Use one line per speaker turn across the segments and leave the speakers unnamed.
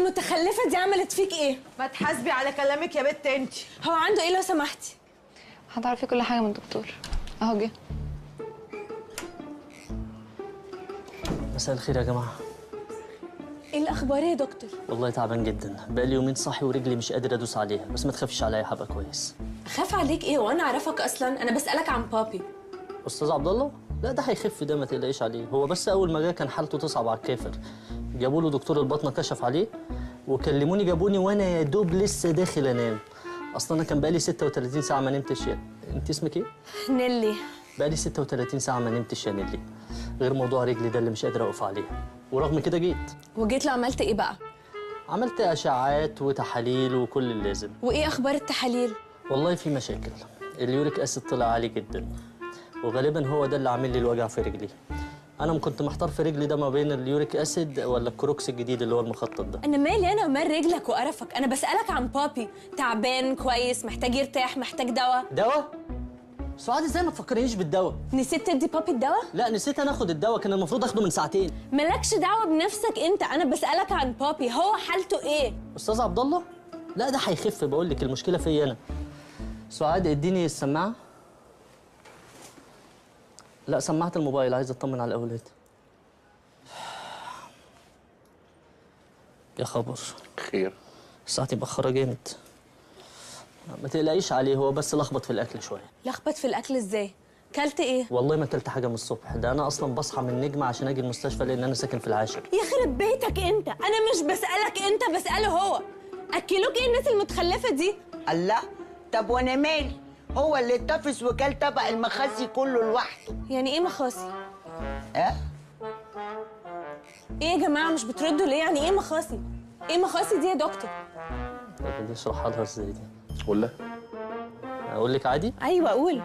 المتخلفه دي عملت فيك ايه
ما تحاسبي على كلامك يا بت انت
هو عنده ايه لو سمحتي
هتعرفي كل حاجه من الدكتور اهو جه
مساء الخير يا جماعه
ايه الاخبار يا دكتور
والله تعبان جدا بقالي يومين صاحي ورجلي مش قادر ادوس عليها بس ما تخافيش عليا هبقى كويس
خاف عليك ايه وانا اعرفك اصلا انا بسالك عن بابي
استاذ عبد الله لا ده هيخف ده ما تقلقيش عليه هو بس اول ما جه كان حالته تصعب على الكافر جابوا له دكتور البطنه كشف عليه وكلموني جابوني وانا يا دوب لسه داخل انام اصلا انا كان بقالي 36 ساعه ما نمتش يا انت اسمك ايه
نيلي
بقالي 36 ساعه ما نمتش يا نيلي غير موضوع رجلي ده اللي مش قادر اقف عليه ورغم كده جيت
وجيت له عملت ايه بقى
عملت اشعاعات وتحاليل وكل اللازم
وايه اخبار التحاليل
والله في مشاكل اليوريك اسيد طلع عالي جدا وغالبا هو ده اللي عامل لي الوجع في رجلي انا كنت محتار في رجلي ده ما بين اليوريك اسيد ولا الكروكس الجديد اللي هو المخطط ده
انا مالي انا ومال رجلك وقرفك انا بسالك عن بابي تعبان كويس محتاج يرتاح محتاج دواء
دواء سعاد ازاي ما تفكرنيش بالدواء
نسيت تدي بابي الدواء
لا نسيت انا اخد الدواء كان المفروض اخده من ساعتين
مالكش دعوه بنفسك انت انا بسالك عن بابي هو حالته ايه
استاذ عبد الله لا ده هيخف بقول لك المشكله فيا انا سعاد اديني السماعه لا سماعه الموبايل عايز اطمن على الاولاد يا خبر
خير
ساعتي مأخرة جامد ما تقلقيش عليه هو بس لخبط في الاكل شويه
لخبط في الاكل ازاي كلت ايه
والله ما اكلت حاجه من الصبح ده انا اصلا بصحى من نجمه عشان اجي المستشفى لان انا ساكن في العاشر
يخرب بيتك انت انا مش بسالك انت بساله هو اكلوك ايه الناس المتخلفه دي
الله طب وانا مالي هو اللي اتفس وكل طبق المخاسي كله لوحده
يعني ايه مخاصي
ها
ايه يا جماعه مش بتردوا ليه يعني ايه مخاصي ايه مخاصي دي يا دكتور
طب دي اشرحها لها ازاي دي
ولا
اقول لك عادي
ايوه قول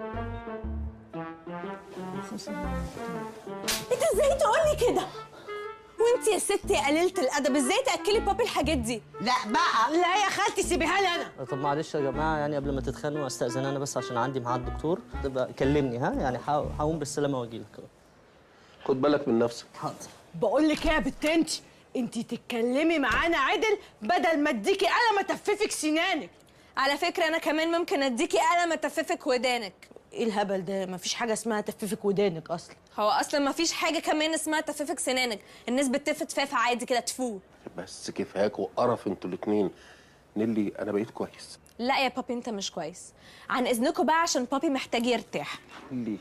انت ازاي تقولي كده وانت يا ست يا قليله الادب ازاي تاكلي بابي الحاجات دي
لا بقى
لا يا خالتي سيبيها لي انا
طب معلش يا جماعه يعني قبل ما تتخانقوا استاذن انا بس عشان عندي ميعاد دكتور تبقى كلمني ها يعني هق- هقوم بالسلامه واجي لك
خد بالك من نفسك
حاضر
بقول لك ايه يا بت انت انت تتكلمي معانا عدل بدل ما اديكي قلم اتففك سنانك
على فكره انا كمان ممكن اديكي قلم اتففك ودانك
ايه الهبل ده مفيش حاجه اسمها تففك ودانك اصلا
هو اصلا ما فيش حاجه كمان اسمها تففك سنانك الناس بتفت فاف عادي كده تفو
بس كفاك وقرف انتوا الاتنين نيلي انا بقيت كويس
لا يا بابي انت مش كويس عن اذنكم بقى عشان بابي محتاج يرتاح
نيلي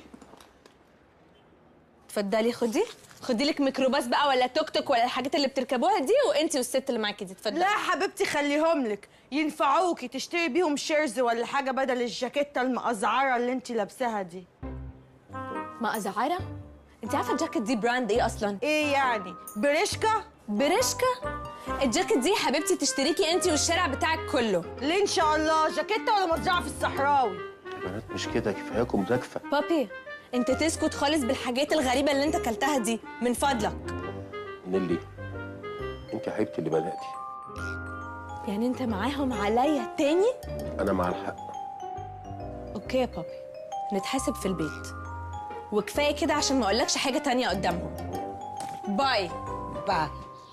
اتفضلي خدي خدي لك ميكروباص بقى ولا توك توك ولا الحاجات اللي بتركبوها دي وانتي والست اللي معاكي دي اتفضلي
لا يا حبيبتي خليهم لك ينفعوكي تشتري بيهم شيرز ولا حاجه بدل الجاكيته المقزعره اللي انت لابساها دي
ما ازعاره انت عارفه الجاكيت دي براند ايه اصلا
ايه يعني بريشكا
بريشكا الجاكيت دي حبيبتي تشتريكي انتي والشارع بتاعك كله
ليه ان شاء الله جاكيته ولا مزرعه في الصحراوي
يا بنات مش كده كفاياكم زكفه
بابي انت تسكت خالص بالحاجات الغريبه اللي انت اكلتها دي من فضلك
نيلي انت حبيبتي اللي بداتي
يعني انت معاهم عليا تاني
انا مع الحق
اوكي يا بابي نتحاسب في البيت وكفايه كده عشان ما اقولكش حاجه تانية قدامهم باي
بقى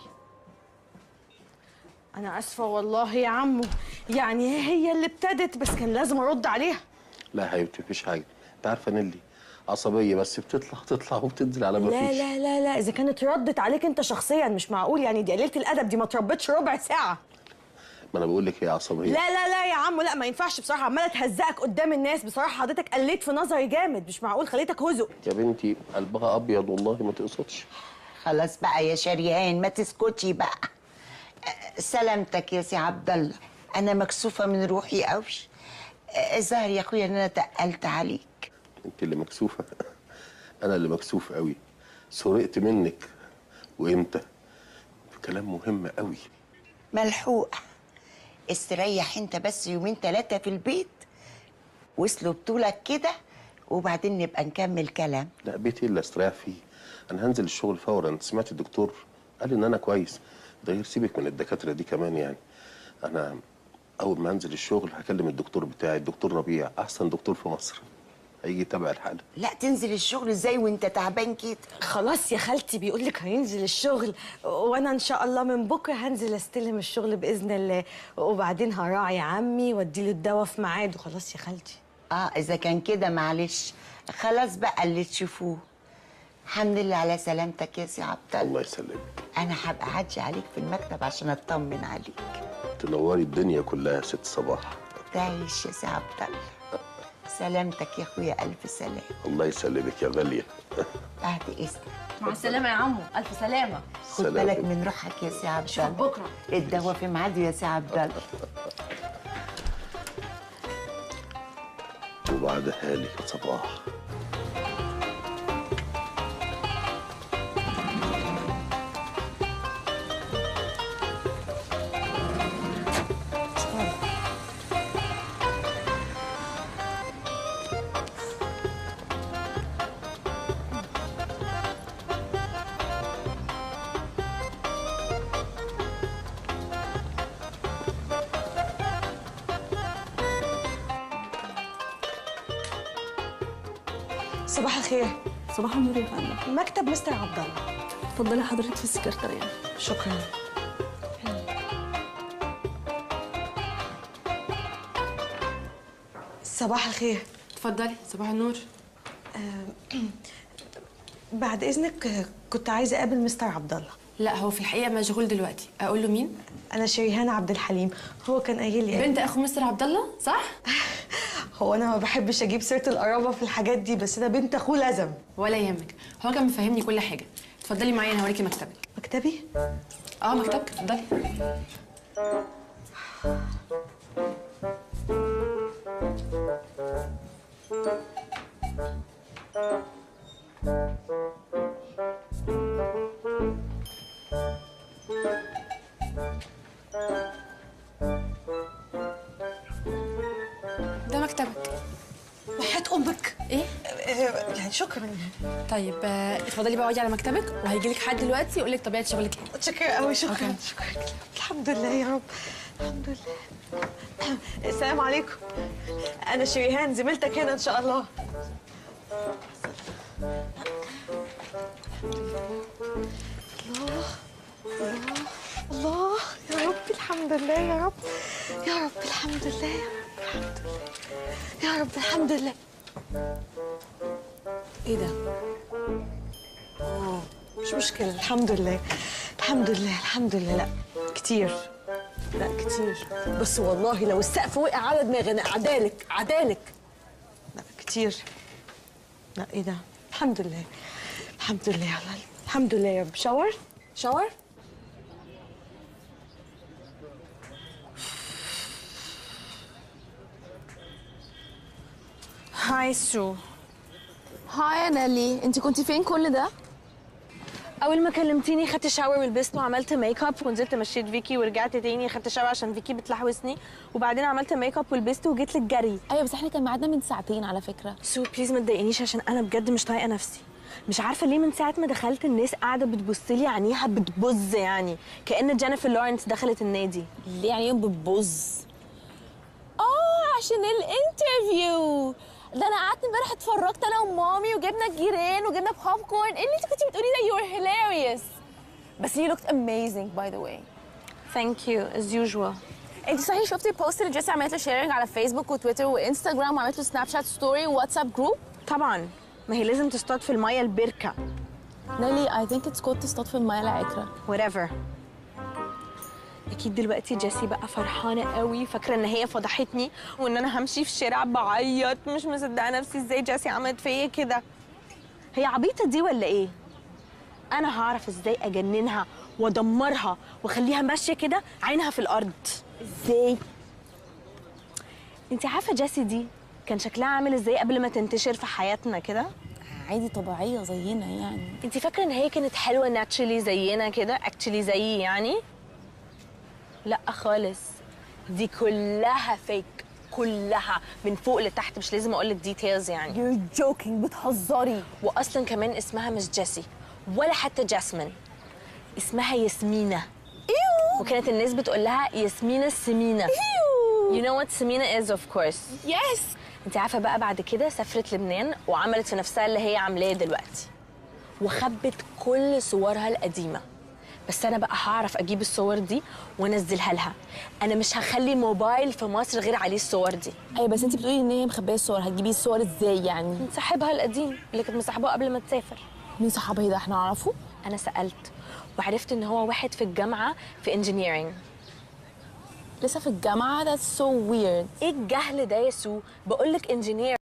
انا اسفه والله يا عمو يعني هي اللي ابتدت بس كان لازم ارد عليها
لا يا حبيبتي مفيش حاجه انت عارفه نيلي عصبيه بس بتطلع تطلع وبتنزل على ما
لا
فيش
لا لا لا اذا كانت ردت عليك انت شخصيا مش معقول يعني دي قليله الادب دي ما تربتش ربع ساعه
ما انا بقول لك هي عصبيه
لا لا لا يا عمو لا ما ينفعش بصراحه عماله تهزقك قدام الناس بصراحه حضرتك قليت في نظري جامد مش معقول خليتك هزق
يا بنتي قلبها ابيض والله ما تقصدش
خلاص بقى يا شريهان ما تسكتي بقى أه، سلامتك يا سي عبد الله انا مكسوفه من روحي قوي أه، الظاهر يا اخويا ان انا تقلت عليك
انت اللي مكسوفه انا اللي مكسوف قوي سرقت منك وامتى في كلام مهم قوي
ملحوقه استريح انت بس يومين ثلاثه في البيت وصلوا بطولك كده وبعدين نبقى نكمل كلام
لا بيتي اللي استريح فيه انا هنزل الشغل فورا سمعت الدكتور قال ان انا كويس ده غير سيبك من الدكاتره دي كمان يعني انا اول ما انزل الشغل هكلم الدكتور بتاعي الدكتور ربيع احسن دكتور في مصر هيجي يتابع الحاله
لا تنزل الشغل ازاي وانت تعبان كده
خلاص يا خالتي بيقول لك هينزل الشغل وانا ان شاء الله من بكره هنزل استلم الشغل باذن الله وبعدين هراعي عمي واديله الدواء في ميعاده خلاص يا خالتي
اه اذا كان كده معلش خلاص بقى اللي تشوفوه الحمد لله على سلامتك يا سي عبد الله
الله يسلمك
انا هبقى اعدي عليك في المكتب عشان اطمن عليك
تنوري الدنيا كلها يا ست صباح
تعيش يا سي عبد الله سلامتك يا اخويا الف سلام
الله يسلمك يا غاليه
بعد اذنك
مع السلامه يا عمو الف سلامه
خد
سلام.
بالك من روحك يا سي عبد الله
بكره
الدواء في ميعاده يا سي عبد الله
وبعدها لك يا صباح
صباح الخير
صباح النور يا فندم
مكتب مستر عبد الله
اتفضلي حضرتك في السكرتارية
شكرا صباح الخير
اتفضلي صباح النور
بعد اذنك آه، كنت عايزه اقابل مستر عبد الله
لا هو في الحقيقه مشغول دلوقتي اقول له مين
انا شريهان عبد الحليم هو كان قايل لي
بنت اخو مستر عبد الله صح
هو انا ما بحبش اجيب سيره القرابه في الحاجات دي بس ده بنت اخوه لازم
ولا يهمك هو كان مفهمني كل حاجه اتفضلي معايا انا هوريكي مكتبك
مكتبي
اه مكتبك اتفضلي ده مكتبك
وحياه امك
ايه
آه، يعني شكرا
طيب آه، اتفضلي بقى اقعدي على مكتبك وهيجي لك حد دلوقتي يقول لك طبيعه شغلك ايه
متشكرة قوي شكرا شكرا الحمد لله يا رب الحمد لله السلام عليكم انا شريهان زميلتك هنا ان شاء الله الله الله الله يا رب الحمد لله يا رب يا رب الحمد لله الحمد لله يا رب الحمد لله ايه ده مش مشكلة الحمد لله الحمد لله الحمد لله لا كتير لا كتير بس والله لو السقف وقع على دماغي انا عدالك عدالك لا كتير لا ايه ده الحمد لله الحمد لله يا الله الحمد لله يا رب شاور شاور
هاي سو
هاي يا نالي انت كنتي فين كل ده
اول ما كلمتيني خدت شاور ولبست وعملت ميك اب ونزلت مشيت فيكي ورجعت تاني خدت شاور عشان فيكي بتلحوسني وبعدين عملت ميك اب ولبست وجيت لك جري
ايوه بس احنا كان ميعادنا من ساعتين على فكره
سو بليز ما تضايقنيش عشان انا بجد مش طايقه نفسي مش عارفه ليه من ساعه ما دخلت الناس قاعده بتبص لي عينيها بتبز يعني كأن جينيفر لورنس دخلت النادي
ليه يعني يوم بتبوظ اه عشان الانترفيو ده انا قعدت امبارح اتفرجت انا ومامي وجبنا الجيران وجبنا بوب كورن ايه اللي انت كنتي بتقولي ده يو ار هيلاريوس بس you looked amazing by the way
ثانك يو از يوجوال
انت صحيح شفتي البوست اللي جيسي عملت له شيرنج على فيسبوك وتويتر وانستغرام وعملت له سناب شات ستوري وواتساب جروب
طبعا ما هي لازم تصطاد في الميه البركه
نالي اي ثينك اتس كود تصطاد في المايه العكره
whatever اكيد دلوقتي جيسي بقى فرحانه قوي فاكره ان هي فضحتني وان انا همشي في الشارع بعيط مش مصدقه نفسي ازاي جيسي عملت فيا كده هي عبيطه دي ولا ايه انا هعرف ازاي اجننها وادمرها واخليها ماشيه كده عينها في الارض ازاي انت عارفه جيسي دي كان شكلها عامل ازاي قبل ما تنتشر في حياتنا كده
عادي طبيعيه زينا يعني
انت فاكره ان هي كانت حلوه ناتشلي زينا كده اكشلي زيي يعني لا خالص دي كلها فيك كلها من فوق لتحت مش لازم اقول لك ديتيلز يعني
You're joking بتهزري
واصلا كمان اسمها مش جيسي ولا حتى جاسمين اسمها ياسمينة
ايوه
وكانت الناس بتقول لها ياسمينة السمينة You know what سمينة is of course
Yes
انت عارفه بقى بعد كده سافرت لبنان وعملت في نفسها اللي هي عاملاه دلوقتي وخبت كل صورها القديمه بس انا بقى هعرف اجيب الصور دي وانزلها لها انا مش هخلي موبايل في مصر غير عليه الصور دي
ايوه بس انت بتقولي ان هي مخبيه الصور هتجيبي الصور ازاي يعني
من صاحبها القديم اللي كانت مصاحباه قبل ما تسافر
مين صحابها ده احنا نعرفه
انا سالت وعرفت ان هو واحد في الجامعه في انجينيرنج
لسه في الجامعه ده سو ويرد
ايه الجهل ده يا سو بقول لك انجينير